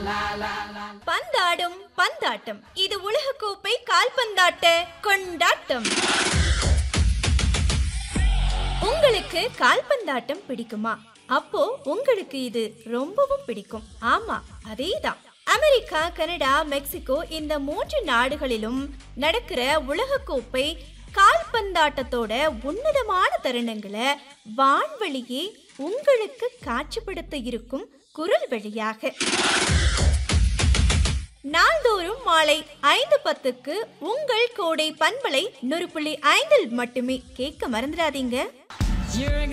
பந்தாடும் பந்தாட்டம் இது உலகக்கோப்பை கால்பந்தாட்ட கொண்டாட்டம் உங்களுக்கு கால்பந்தாட்டம் பிடிக்குமா அப்போ உங்களுக்கு இது ரொம்பவும் பிடிக்கும் ஆமா அதேதான் அமெரிக்கா கனடா மெக்சிகோ இந்த மூன்று நாடுகளிலும் நடக்கிற உலகக்கோப்பை கால்பந்தாட்டத்தோட உன்னதமான தருணங்களை வான்வழியே உங்களுக்கு காட்சிப்படுத்த இருக்கும் குரல் வழியாக நாள்தோறும் மாலை ஐந்து பத்துக்கு உங்கள் கோடை பண்பலை நூறு புள்ளி ஐந்தில் மட்டுமே கேட்க மறந்துடாதீங்க You're